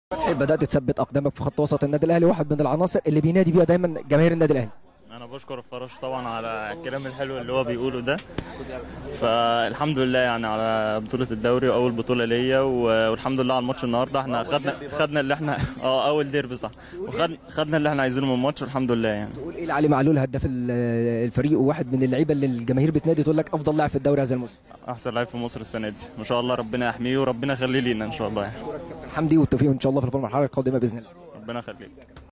فتحي بدات تثبت اقدامك في خط وسط النادي الاهلي واحد من العناصر اللي بينادي بيها دايما جماهير النادي الاهلي انا بشكر الفراش طبعا على الكلام الحلو اللي هو بيقوله ده فالحمد لله يعني على بطوله الدوري واول بطوله ليا و- والحمد لله على الماتش النهارده احنا خدنا خدنا اللي احنا اه اول ديربي صح وخدنا خدنا اللي احنا عايزينه من الماتش والحمد لله يعني تقول ايه لعلي معلول هداف ال- الفريق وواحد من اللعيبه اللي الجماهير بتنادي تقول لك افضل لاعب في الدوري هذا الموسم احسن لاعب في مصر السنه دي ما شاء الله ربنا يحميه وربنا يخليه لينا ان شاء الله يعني كابتن حمدي والتوفيق ان شاء الله في المرحله القادمه باذن الله ربنا يخليك